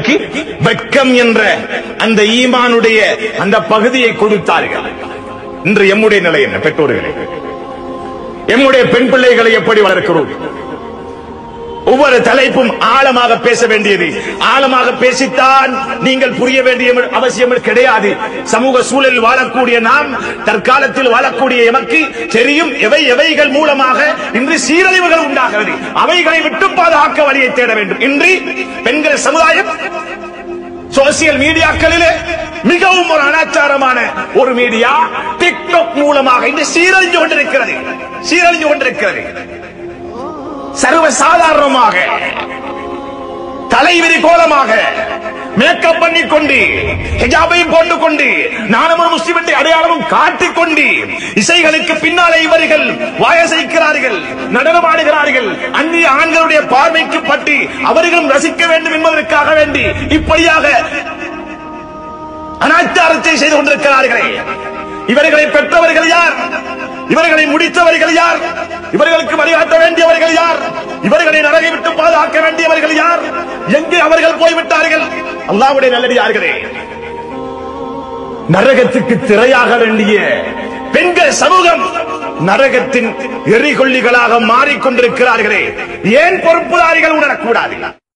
அவர்களுக்கு வெட்கம் என்ற அந்த ஈமானுடைய அந்த பகுதியை கொடுத்தார்கள் இன்று எம்முடைய நிலை என்ன பெற்றோர்களே எம்முடைய பெண் பிள்ளைகளை எப்படி வளர்க்கிறோம் ஒவ்வொரு தலைப்பும் ஆழமாக பேச வேண்டியது ஆழமாக பேசித்தான் நீங்கள் புரிய வேண்டிய அவசியம் கிடையாது சமூக சூழலில் வாழக்கூடிய நாம் தற்காலத்தில் வாழக்கூடிய எமக்கு தெரியும் எவை எவைகள் மூலமாக இன்று சீரழிவுகள் உண்டாகிறது அவைகளை விட்டு பாதுகாக்க வழியை தேட வேண்டும் இன்று பெண்கள் சமுதாயம் சோசியல் மீடியாக்களிலே மிகவும் ஒரு அனாச்சாரமான ஒரு மீடியா டிக்டாக் மூலமாக இன்று சீரழிஞ்சு கொண்டிருக்கிறது சீரழிஞ்சு கொண்டிருக்கிறது சர்வ சாதாரணமாக தலைவிரி கோலமாக மேக்கப் பண்ணி கொண்டு ஹிஜாபையும் போட்டு கொண்டு நானும் ஒரு முஸ்லிம் என்ற அடையாளமும் காட்டிக்கொண்டு இசைகளுக்கு பின்னாலே இவர்கள் வாயசைக்கிறார்கள் நடனமாடுகிறார்கள் அந்நிய ஆண்களுடைய பார்வைக்கு பட்டு அவர்களும் ரசிக்க வேண்டும் என்பதற்காக வேண்டி இப்படியாக அனாச்சாரத்தை செய்து கொண்டிருக்கிறார்களே இவர்களை பெற்றவர்கள் யார் இவர்களை முடித்தவர்கள் யார் இவர்களுக்கு வழிகாட்ட வேண்டியவர்கள் யார் இவர்களை நரகை விட்டு பாதுகாக்க வேண்டியவர்கள் யார் எங்கு அவர்கள் போய்விட்டார்கள் அல்லாவுடைய நல்லடியார்களே நரகத்துக்கு திரையாக வேண்டிய பெண்கள் சமூகம் நரகத்தின் எரிகொல்லிகளாக மாறிக்கொண்டிருக்கிறார்களே ஏன் பொறுப்புதாரிகள் உணரக்கூடாது